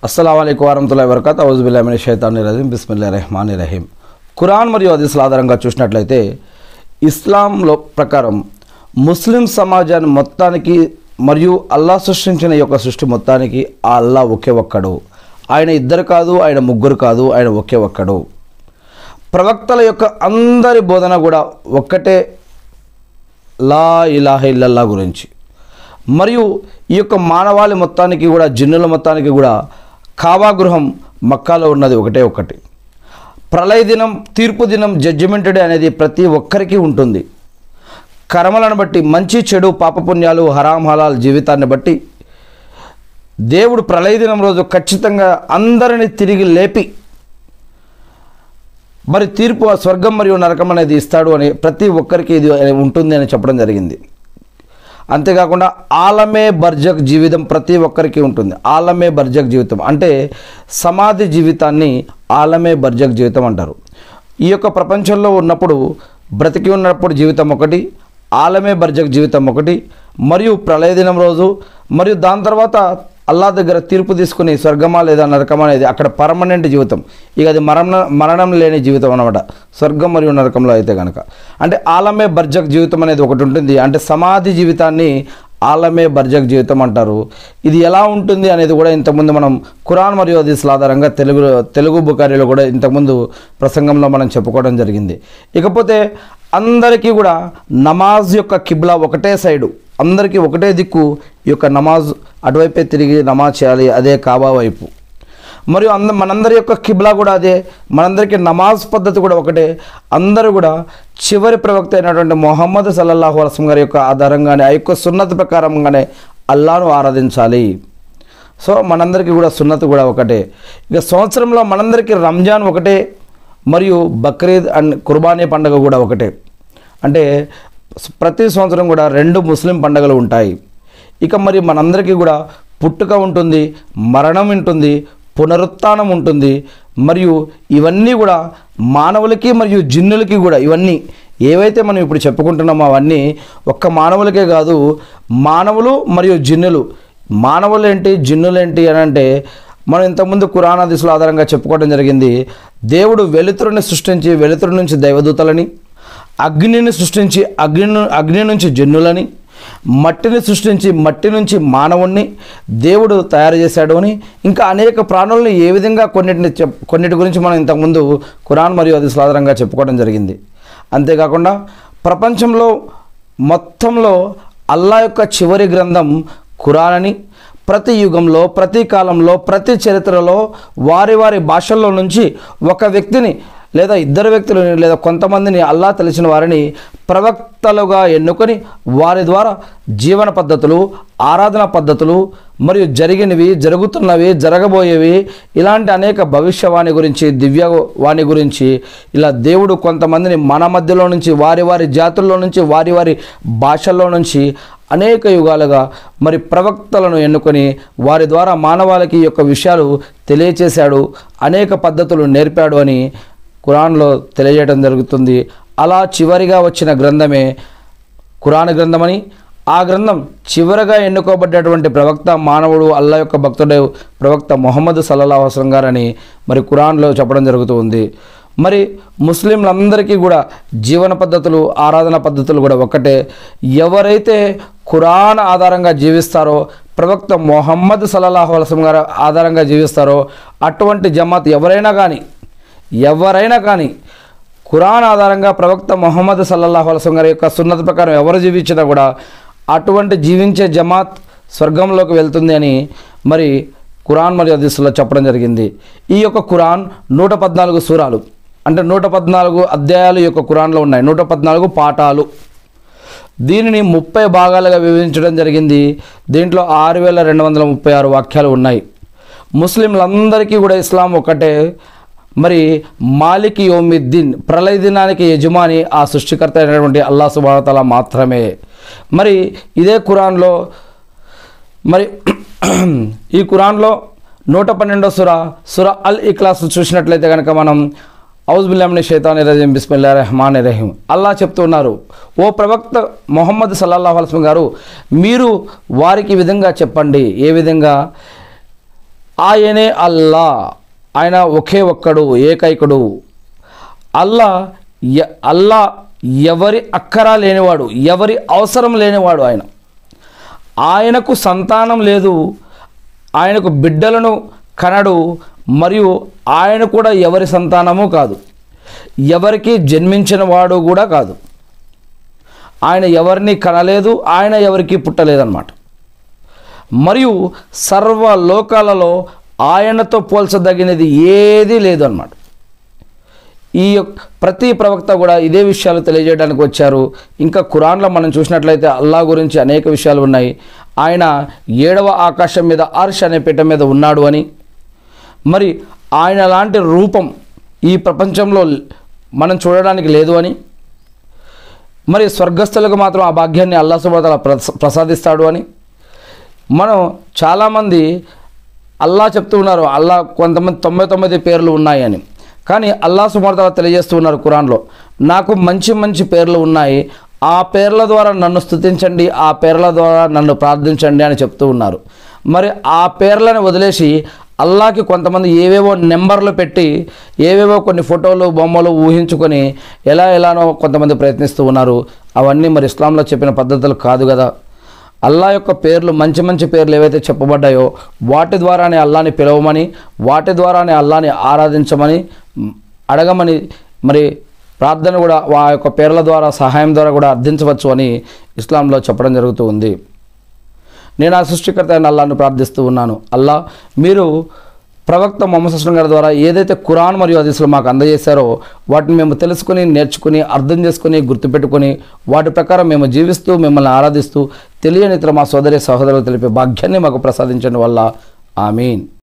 అస్సలం అయికు వరహతుల్లా వరకత్ ఔజుబిల్లామిన షైతాని రజీం బిస్మిల్లా రెహమాన్ రహీం ఖురాన్ మరియు హదీసుల ఆధారంగా చూసినట్లయితే ఇస్లాంలో ప్రకారం ముస్లిం సమాజాన్ని మొత్తానికి మరియు అల్లా సృష్టించిన ఈ యొక్క సృష్టి మొత్తానికి ఆ అల్లా ఒకే ఒక్కడు ఆయన ఇద్దరు కాదు ఆయన ముగ్గురు కాదు ఆయన ఒకే ఒక్కడు ప్రవక్తల యొక్క అందరి బోధన కూడా ఒక్కటే లా ఇలాహ ఇల్లల్లా గురించి మరియు ఈ యొక్క మానవాళి మొత్తానికి కూడా జిన్నుల మొత్తానికి కూడా కావా గృహం మక్కాలో ఉన్నది ఒకటే ఒకటి ప్రళయ దినం తీర్పు దినం జడ్జిమెంట్ డే అనేది ప్రతి ఒక్కరికి ఉంటుంది కర్మలను బట్టి మంచి చెడు పాపపుణ్యాలు హరాం హలాల్ జీవితాన్ని బట్టి దేవుడు ప్రళయ దినం రోజు ఖచ్చితంగా అందరిని తిరిగి లేపి మరి తీర్పు ఆ స్వర్గం మరియు నరకం అనేది ఇస్తాడు అని ప్రతి ఒక్కరికి ఇది ఉంటుంది అని చెప్పడం జరిగింది అంతేకాకుండా ఆలమే బర్జక్ జీవితం ప్రతి ఒక్కరికి ఉంటుంది ఆలమే బర్జక్ జీవితం అంటే సమాధి జీవితాన్ని ఆలమే బర్జక్ జీవితం అంటారు ఈ యొక్క ప్రపంచంలో ఉన్నప్పుడు బ్రతికి ఉన్నప్పుడు జీవితం ఒకటి ఆలమే బర్జక్ జీవితం ఒకటి మరియు ప్రళయ దినం రోజు మరియు దాని తర్వాత అల్లా దగ్గర తీర్పు తీసుకుని స్వర్గమా లేదా నరకమా అనేది అక్కడ పర్మనెంట్ జీవితం ఇక అది మరణ మరణం లేని జీవితం అనమాట స్వర్గం మరియు నరకంలో అయితే కనుక అంటే ఆలమే బర్జక్ జీవితం అనేది ఒకటి ఉంటుంది అంటే సమాధి జీవితాన్ని ఆలమే బర్జక్ జీవితం అంటారు ఇది ఎలా ఉంటుంది అనేది కూడా ఇంతకుముందు మనం ఖురాన్ మరియు హదీస్ల ఆధారంగా తెలుగు తెలుగు బుకారీలో కూడా ఇంతకుముందు ప్రసంగంలో మనం చెప్పుకోవడం జరిగింది ఇకపోతే అందరికీ కూడా నమాజ్ యొక్క కిబ్లా ఒకటే సైడు అందరికీ ఒకటే దిక్కు ఈ యొక్క నమాజ్ అటువైపే తిరిగి నమాజ్ చేయాలి అదే కాబా వైపు మరియు అంద మనందరి యొక్క కిబ్లా కూడా అదే మనందరికీ నమాజ్ పద్ధతి కూడా ఒకటే అందరూ కూడా చివరి ప్రవక్త అయినటువంటి మొహమ్మద్ సల్లల్లాహు అలసం గారి యొక్క ఆధారంగానే ఆ యొక్క సున్నత ప్రకారంగానే అల్లాను ఆరాధించాలి సో మనందరికీ కూడా సున్నతి కూడా ఒకటే ఇక సంవత్సరంలో మనందరికీ రంజాన్ ఒకటే మరియు బక్రీద్ అండ్ కుర్బానీ పండుగ కూడా ఒకటే అంటే ప్రతి సంవత్సరం కూడా రెండు ముస్లిం పండుగలు ఉంటాయి ఇక మరి మనందరికీ కూడా పుట్టుక ఉంటుంది మరణం ఉంటుంది పునరుత్థానం ఉంటుంది మరియు ఇవన్నీ కూడా మానవులకి మరియు జిన్నులకి కూడా ఇవన్నీ ఏవైతే మనం ఇప్పుడు చెప్పుకుంటున్నామో అవన్నీ ఒక్క మానవులకే కాదు మానవులు మరియు జిన్నులు మానవులు ఏంటి జిన్నులు ఏంటి అని అంటే మనం ఇంతకుముందు కురానా దిశల ఆధారంగా చెప్పుకోవడం జరిగింది దేవుడు వెలుతురుని సృష్టించి వెలుతురు నుంచి దైవదూతలని అగ్నిని సృష్టించి అగ్ని అగ్ని నుంచి జన్నులని మట్టిని సృష్టించి మట్టి నుంచి మానవుణ్ణి దేవుడు తయారు చేశాడు అని ఇంకా అనేక ప్రాణులను ఏ విధంగా కొన్నిటిని చెప్ కొన్నిటి గురించి మనం ఇంతకుముందు ఖురాన్ మరియు అది ఆధారంగా చెప్పుకోవడం జరిగింది అంతేకాకుండా ప్రపంచంలో మొత్తంలో అల్లా యొక్క చివరి గ్రంథం ఖురాన్ అని ప్రతి యుగంలో ప్రతి కాలంలో ప్రతి చరిత్రలో వారి వారి భాషల్లో నుంచి ఒక వ్యక్తిని లేదా ఇద్దరు వ్యక్తులని లేదా కొంతమందిని అల్లా తెలిసిన వారిని ప్రవక్తలుగా ఎన్నుకొని వారి ద్వారా జీవన పద్ధతులు ఆరాధన పద్ధతులు మరియు జరిగినవి జరుగుతున్నవి జరగబోయేవి ఇలాంటి అనేక భవిష్యవాణి గురించి దివ్యవాణి గురించి ఇలా దేవుడు కొంతమందిని మన మధ్యలో నుంచి వారి వారి జాతుల్లో నుంచి వారి వారి భాషల్లో నుంచి అనేక యుగాలుగా మరి ప్రవక్తలను ఎన్నుకొని వారి ద్వారా మానవాళికి ఈ యొక్క విషయాలు తెలియచేశాడు అనేక పద్ధతులు నేర్పాడు అని ఖురాన్లో తెలియజేయడం జరుగుతుంది అలా చివరిగా వచ్చిన గ్రంథమే ఖురాన్ గ్రంథమని ఆ గ్రంథం చివరగా ఎన్నుకోబడ్డటువంటి ప్రవక్త మానవుడు అల్లా యొక్క భక్తుడు ప్రవక్త మొహమ్మద్ సల్లల్లాహు వసలం గారని మరి ఖురాన్లో చెప్పడం జరుగుతూ ఉంది మరి ముస్లింలందరికీ కూడా జీవన పద్ధతులు ఆరాధన పద్ధతులు కూడా ఒకటే ఎవరైతే ఖురాన్ ఆధారంగా జీవిస్తారో ప్రవక్త మొహమ్మద్ సల్లల్లాహు వసలం గారు ఆధారంగా జీవిస్తారో అటువంటి జమాత్ ఎవరైనా కానీ ఎవరైనా కానీ ఖురాన్ ఆధారంగా ప్రవక్త మొహమ్మద్ సల్లల్లాహు అలసం గారి యొక్క సున్నత ప్రకారం ఎవరు జీవించినా కూడా అటువంటి జీవించే జమాత్ స్వర్గంలోకి వెళ్తుంది అని మరి ఖురాన్ మరియు హదీసులో చెప్పడం జరిగింది ఈ యొక్క ఖురాన్ నూట పద్నాలుగు సూరాలు అంటే నూట పద్నాలుగు అధ్యాయాలు ఈ యొక్క ఖురాన్లో ఉన్నాయి నూట పద్నాలుగు పాఠాలు దీనిని ముప్పై భాగాలుగా విభజించడం జరిగింది దీంట్లో ఆరు వేల రెండు వందల ముప్పై ఆరు వాక్యాలు ఉన్నాయి ముస్లింలందరికీ కూడా ఇస్లాం ఒకటే మరి మాలికి యోమిద్దీన్ ప్రళయ దినానికి యజమాని ఆ సృష్టికర్త అయినటువంటి అల్లా సుబానతల మాత్రమే మరి ఇదే ఖురాన్లో మరి ఈ ఖురాన్లో నూట పన్నెండో సుర సుర అల్ ఇక్లాస్ చూసినట్లయితే కనుక మనం ఔజ్ బిల్లామిని షైతాన్ రజీం బిస్మిల్లా రెహమాన్ రహీం అల్లా చెప్తున్నారు ఓ ప్రవక్త మొహమ్మద్ సల్లల్లాహు అలస్లం గారు మీరు వారికి ఈ విధంగా చెప్పండి ఏ విధంగా ఆయనే అల్లా ఆయన ఒకే ఒక్కడు ఏకైకుడు అల్లా ఎ- అల్లా ఎవరి అక్కరా లేనివాడు ఎవరి అవసరం లేనివాడు ఆయన ఆయనకు సంతానం లేదు ఆయనకు బిడ్డలను కనడు మరియు ఆయన కూడా ఎవరి సంతానము కాదు ఎవరికి జన్మించిన వాడు కూడా కాదు ఆయన ఎవరిని కనలేదు ఆయన ఎవరికి పుట్టలేదన్నమాట మరియు సర్వ లోకాలలో ఆయనతో పోల్చదగినది ఏదీ లేదు అన్నమాట ఈ యొక్క ప్రతి ప్రవక్త కూడా ఇదే విషయాలు తెలియజేయడానికి వచ్చారు ఇంకా ఖురాన్లో మనం చూసినట్లయితే అల్లా గురించి అనేక విషయాలు ఉన్నాయి ఆయన ఏడవ ఆకాశం మీద ఆర్ష్ అనే పీఠ మీద ఉన్నాడు అని మరి ఆయన లాంటి రూపం ఈ ప్రపంచంలో మనం చూడడానికి లేదు అని మరి స్వర్గస్థులకు మాత్రం ఆ భాగ్యాన్ని అల్లా సుబ్రతల ప్రసాదిస్తాడు అని మనం చాలామంది అల్లా చెప్తూ ఉన్నారు అల్లా కొంతమంది తొంభై తొమ్మిది పేర్లు ఉన్నాయని కానీ అల్లా సుమార్తల తెలియజేస్తూ ఉన్నారు ఖురాన్లో నాకు మంచి మంచి పేర్లు ఉన్నాయి ఆ పేర్ల ద్వారా నన్ను స్తుతించండి ఆ పేర్ల ద్వారా నన్ను ప్రార్థించండి అని చెప్తూ ఉన్నారు మరి ఆ పేర్లను వదిలేసి అల్లాకి కొంతమంది ఏవేవో నెంబర్లు పెట్టి ఏవేవో కొన్ని ఫోటోలు బొమ్మలు ఊహించుకొని ఎలా ఎలానో కొంతమంది ప్రయత్నిస్తూ ఉన్నారు అవన్నీ మరి ఇస్లాంలో చెప్పిన పద్ధతులు కాదు కదా అల్లా యొక్క పేర్లు మంచి మంచి పేర్లు ఏవైతే చెప్పబడ్డాయో వాటి ద్వారానే అల్లాని పిలవమని వాటి ద్వారానే అల్లాని ఆరాధించమని మ్, అడగమని మరి ప్రార్థన కూడా ఆ యొక్క పేర్ల ద్వారా సహాయం ద్వారా కూడా అర్థించవచ్చు అని ఇస్లాంలో చెప్పడం జరుగుతూ ఉంది నేను ఆ సృష్టికర్త అయిన అల్లాను ప్రార్థిస్తూ ఉన్నాను అల్లా మీరు ప్రవక్త మొహమ్మద్ సుస్లం గారి ద్వారా ఏదైతే ఖురాన్ మరియు హదీసులు మాకు అందజేశారో వాటిని మేము తెలుసుకుని నేర్చుకుని అర్థం చేసుకుని గుర్తుపెట్టుకుని వాటి ప్రకారం మేము జీవిస్తూ మిమ్మల్ని ఆరాధిస్తూ తెలియని ఇతర మా సోదరి సహోదరులు తెలిపే భాగ్యాన్ని మాకు ప్రసాదించండి వల్ల ఆమీన్